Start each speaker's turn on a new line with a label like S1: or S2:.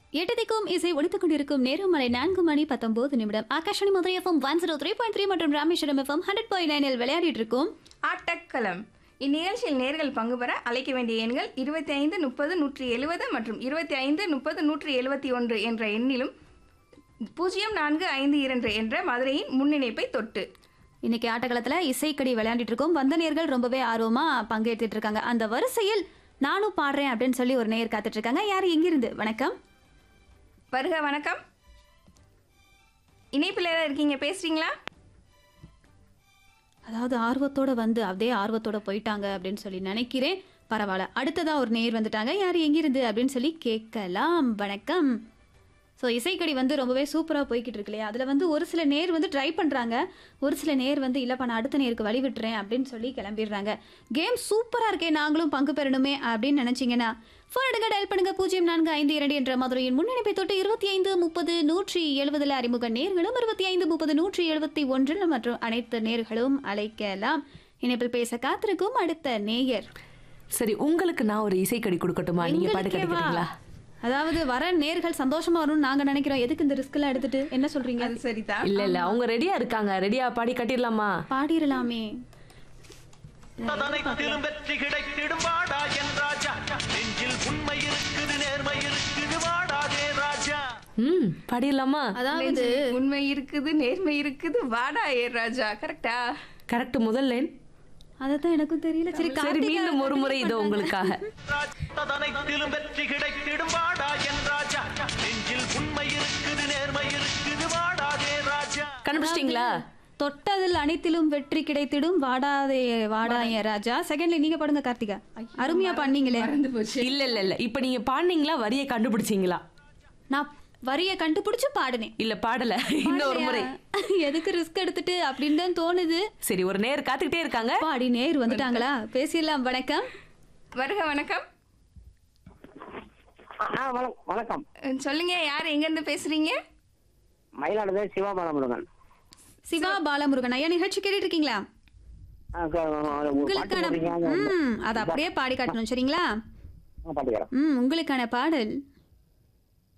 S1: எட்டதிக்கும் இசை ஒழித்துக் கொண்டிருக்கும் நேரம் மலை நான்கு மணி பத்தொன்பது நிமிடம் Akashvani Madurai FM one zero three point three மற்றும் ராமேஸ்வரம் எஃப்எம் ஹண்ட்ரட் பாயிண்ட் நைனில் விளையாடிட்டு இருக்கோம்
S2: ஆட்டக்களம் இந்நிகழ்ச்சியில் நேர்கள் பங்கு பெற அழைக்க வேண்டிய எண்கள் இருபத்தி ஐந்து முப்பது நூற்றி எழுபது மற்றும் இருபத்தி ஐந்து முப்பது நூற்றி எழுபத்தி ஒன்று என்ற எண்ணிலும் பூஜ்ஜியம் நான்கு ஐந்து இரண்டு என்ற மதுரையின் முன்னிணைப்பை தொட்டு
S1: இன்னைக்கு ஆட்டக்களத்தில் இசைக்கடி விளையாடிட்டு இருக்கோம் வந்த நேர்கள் ரொம்பவே ஆர்வமா பங்கேற்றுட்டு இருக்காங்க அந்த வரிசையில் நானும் பாடுறேன் அப்படின்னு சொல்லி ஒரு நேயர் காத்துட்டு இருக்காங்க யார் எங்கிருந்து வணக்கம்
S2: வருக வணக்கம் இணைப்பில் ஏதாவது இருக்கீங்க பேசுறீங்களா
S1: அதாவது ஆர்வத்தோட வந்து அதே ஆர்வத்தோட போயிட்டாங்க அப்படின்னு சொல்லி நினைக்கிறேன் பரவாயில்ல அடுத்ததா ஒரு நேர் வந்துட்டாங்க யார் எங்கிருந்து அப்படின்னு சொல்லி கேட்கலாம் வணக்கம் ஸோ இசைக்கடி வந்து ரொம்பவே சூப்பராக போய்கிட்டு இருக்கு இல்லையா அதில் வந்து ஒரு சில நேர் வந்து ட்ரை பண்ணுறாங்க ஒரு சில நேர் வந்து இல்லைப்பா நான் அடுத்த நேருக்கு வழி விட்டுறேன் அப்படின்னு சொல்லி கிளம்பிடுறாங்க கேம் சூப்பராக இருக்கே நாங்களும் பங்கு பெறணுமே அப்படின்னு நினச்சிங்கன்னா ஃபோன் எடுங்க டயல் பண்ணுங்க பூஜ்ஜியம் நான்கு ஐந்து இரண்டு என்ற மதுரையின் முன்னணிப்பை தொட்டு இருபத்தி ஐந்து முப்பது நூற்றி எழுபதில் அறிமுக நேர்களும் இருபத்தி ஐந்து முப்பது நூற்றி எழுபத்தி ஒன்றில் மற்றும் அனைத்து நேர்களும் அழைக்கலாம் இணைப்பில் பேச காத்திருக்கும் அடுத்த நேயர்
S3: சரி உங்களுக்கு நான் ஒரு இசைக்கடி கொடுக்கட்டுமா நீங்க பாட்டு
S1: எங்களுக்கேவா?
S3: கட்டுக்கிறீங்களா
S1: அதாவது வர நேர்கள் சந்தோஷமா வரும்னு நாங்க நினைக்கிறோம் எதுக்கு இந்த ரிஸ்க் எல்லாம் எடுத்துட்டு என்ன சொல்றீங்க
S2: அது சரிதான்
S3: இல்ல இல்ல அவங்க ரெடியா இருக்காங்க ரெடியா பாடி கட்டிடலாமா
S1: பாடிரலாமே
S4: அனைத்திலும் வெற்றி கிடைத்திடும் வாடா என் ராஜா நெஞ்சில் உண்மை இருக்குது நேர்மை இருக்குது வாடாதே ராஜா
S3: ம் பாடிடலாமா
S1: அதாவது
S2: நெஞ்சில் உண்மை இருக்குது நேர்மை இருக்குது வாடா ஏ ராஜா கரெக்டா
S3: கரெக்ட் முதல் லைன்
S1: அதத்தான் எனக்கும் தெரியல சரி
S3: சரி
S1: கார்த்திகா
S3: மீண்டும் ஒரு முறை இதோ
S1: பண்றாங்க.
S3: உங்களுக்காக
S4: அனைத்திலும் வெற்றி கிடைத்திடும் வாடா என் ராஜா நெஞ்சில் உண்மை இருக்குது நேர்மை இருக்குது வாடாதே ராஜா
S3: கண்டுபிடிச்சிட்டீங்களா
S1: தொட்டதில் அனைத்திலும் வெற்றி கிடைத்திடும் வாடாதே வாடாய ராஜா செகண்ட்ல நீங்க பாடுங்க கார்த்திகா அருமையா பண்ணீங்களே
S2: மறந்து போச்சு
S3: இல்ல இல்ல இல்ல இப்ப நீங்க பாடுனீங்களா வரியை கண்டுபிடிச்சீங்களா
S1: நான் வரிய கண்டுபிடிச்சு பாடுனேன்
S3: இல்ல பாடல இன்னொரு முறை
S1: பாடலையா? எதுக்கு ரிஸ்க் எடுத்துட்டு அப்படின்னு தான் தோணுது
S3: சரி ஒரு நேர் காத்துக்கிட்டே இருக்காங்க
S1: பாடி நேர் வந்துட்டாங்களா பேசிடலாம் வணக்கம்
S2: வருக வணக்கம்
S5: ஆ வணக்கம் வணக்கம்
S2: அஹ் சொல்லுங்க யார் எங்க இருந்து பேசுறீங்க
S5: மயிலாடுதுறை சிவாபாலம் முருகன்
S1: சிவா பாலமுருகன் ஐயா நிகழ்ச்சி கேட்டுட்டு இருக்கீங்களா
S5: ஆ, க- ஒரு பாட்டு
S1: உங்களுக்கான
S5: போடுறீங்க, அது
S1: ம் அதை அப்படியே பாடி காட்டணும் சரிங்களா
S5: ஆ, பாட்டுக்கிறேன்
S1: ம் உங்களுக்கான பாடல்